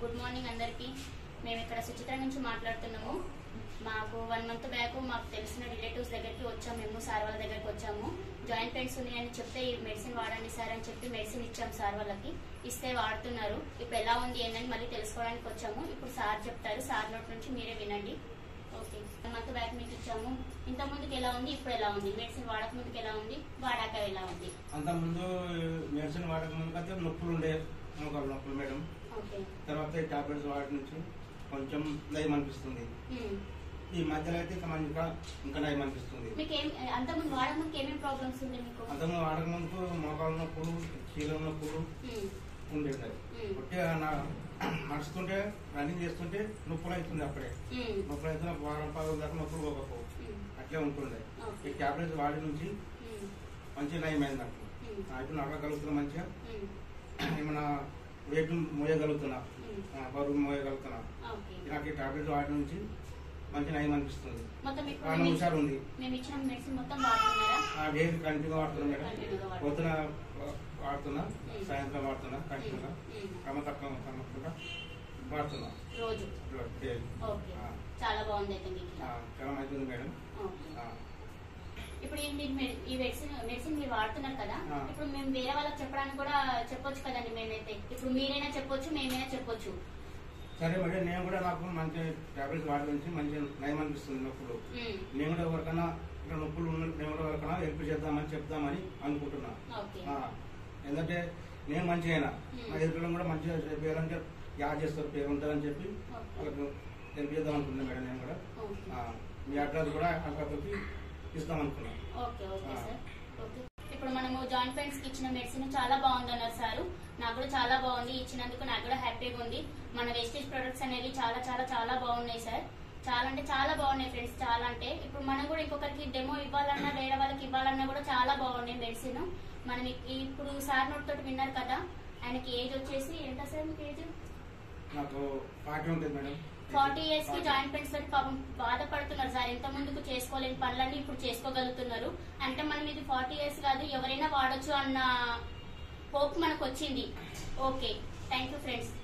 Good morning అందరికి మేము ఇక్కడ సుచిత్ర నుంచి మాట్లాడుతున్నాము మాకు వన్ మంత్ బ్యాక్ మాకు తెలిసిన రిలేటివ్స్ దగ్గరికి వచ్చాము మేము సార్ వాళ్ళ దగ్గరికి వచ్చాము జాయింట్ పెయిన్స్ ఉన్నాయని చెప్తే ఈ మెడిసిన్ వాడండి సార్ అని చెప్పి మెడిసిన్ ఇచ్చాము సార్ వాళ్ళకి ఇస్తే వాడుతున్నారు ఇప్పుడు ఎలా ఉంది ఏంటని మళ్ళీ తెలుసుకోవడానికి వచ్చాము ఇప్పుడు సార్ చెప్తారు సార్ నోటి నుంచి మీరే వినండి ఓకే వన్ మంత్ బ్యాక్ మీకు ఇచ్చాము ఇంత ముందుకు ఎలా ఉంది ఇప్పుడు ఎలా ఉంది మెడిసిన్ వాడక ముందుకు ఎలా ఉంది వాడాక ఎలా ఉంది అంతకుముందు మెడిసిన్ వాడక ముందు అయితే నొప్పులు ఉండే మోకాలు నొప్పులు మేడం ఓకే తర్వాత ఈ టాబ్లెట్స్ వాడి నుంచి కొంచెం నయం అనిపిస్తుంది ఉమ్. ఈ మధ్యలో అయితే ఇంకా మంచిగా ఇంకా నయం అనిపిస్తుంది మీకు ఏం అంతకుముందు వాడక ముందుకు ఏమేమి ప్రాబ్లమ్స్ ఉంది మీకు అంతకుముందు వాడక ముందు మోకాలు నొప్పులు చీల నొప్పులు ఉమ్. ఉండేది ఉమ్. కొద్దిగా నా నడుస్తుంటే రన్నింగ్ చేస్తుంటే నొప్పులు అవుతుంది అప్పుడే ఉమ్. నొప్పులు అయితే నాకు వారం పది దాకా నొప్పులు పోకపోవు ఉమ్. అట్లే ఉంటుండే ఓకే. ఈ టాబ్లెట్స్ వాడి నుంచి ఉమ్. మంచిగా నయమైంది నాకు ఉమ్. ఆ, ఇప్పుడు నడవగలుగుతున్నా మంచిగా ఉమ్. ఏమన్నా వెయిట్ మోయగలుగుతున్నా ఉమ్. ఆ, బరువు మోయగలుగుతున్నా ఓకే. నాకు ఈ టాబ్లెట్ వాడి నుంచి మంచి నయం అనిపిస్తుంది మొత్తం ఇప్పుడు చాలా మేము హుషారు ఉంది మేము ఇచ్చిన మెడిసిన్ మొత్తం వాడుతున్నారా ఆ డైలీ కంటిన్యూ వాడుతున్నా మేడం కంటిన్యూగా వాడుతున్నా. పొద్దున వాడుతున్నా ఉమ్. సాయంత్రం వాడుతున్నా కంటిన్యూగా ఉమ్. ఉమ్. క్రమ తక్కువ కమ్మకుండా వాడుతున్నా రోజు డైలీ ఓకే ఆ. చాలా బాగుంది అయితే మీకు ఆ, చాలా మంచిది మేడం ఓకే. ఆ, ఇప్పుడు ఈ మీరు మెడి- ఈ మెడిసిన్ మెడిసిన్ మీరు వాడుతున్నారు కదా ఆ. ఇప్పుడు మేము వేరే వాళ్ళకి చెప్పడానికి కూడా చెప్పొచ్చు కదండి మేమైతే ఇప్పుడు మీరైనా చెప్పొచ్చు మేమైనా చెప్పొచ్చు సరే మేడం నేను కూడా నాకు మంచి టాబ్లెట్స్ వాడి నుంచి మంచి నయం అనిపిస్తుంది నొప్పులు ఉమ్. నేను కూడా ఎవరికైనా ఇట్లా నొప్పులు ఉన్న నేను కూడా ఎవరికైనా హెల్ప్ చేద్దామని చెప్దామని అనుకుంటున్నా ఓకే ఆ, ఎందుకంటే నేను మంచిగా అయినా Hmm. నా ఎదురు కూడా మంచిగా చెప్పారంటే యాడ్ చేస్తారు పేరు ఉంటుందని చెప్పి ఓకే. వాళ్ళకు హెల్ప్ చేద్దాం అనుకున్నా మేడం నేను కూడా ఓకే. ఆ, మీ అడ్రస్ కూడా అక్కడికి ఇస్తాం అనుకున్నా ఓకే ఓకే ఆ. సార్ ఓకే ఇప్పుడు మనము జాయింట్ పెయిన్స్ కి ఇచ్చిన మెడిసిన్ చాలా బాగుంది అన్నారు సార్ నాకు కూడా చాలా బాగుంది ఇచ్చినందుకు నాకు కూడా హ్యాపీగా ఉంది మన వేస్టేజ్ ప్రొడక్ట్స్ అనేవి చాలా చాలా చాలా బాగున్నాయి సార్ చాలా అంటే చాలా బాగున్నాయి ఫ్రెండ్స్ చాలా అంటే ఇప్పుడు మనం కూడా ఇంకొకరికి డెమో ఇవ్వాలన్నా వేరే వాళ్ళకి ఇవ్వాలన్నా కూడా చాలా బాగున్నాయి మెడిసిన్ మనం ఇ- ఇప్పుడు సార్ నోట్ తోటి విన్నారు కదా ఆయనకి ఏజ్ వచ్చేసి ఎంత సార్ మీకు ఏజ్ నాకు పార్టీ ఉంటుంది మేడం ఫార్టీ ఇయర్స్ కి జాయింట్ పెయిన్స్ తోటి పాపం బాధపడుతున్నారు సార్ ఎంత ముందుకు చేసుకోలేని పనులన్నీ ఇప్పుడు చేసుకోగలుగుతున్నారు అంటే మనం ఇది ఫార్టీ ఇయర్స్ కాదు ఎవరైనా వాడొచ్చు అన్న హోప్ మనకు వచ్చింది ఓకే థ్యాంక్ యూ ఫ్రెండ్స్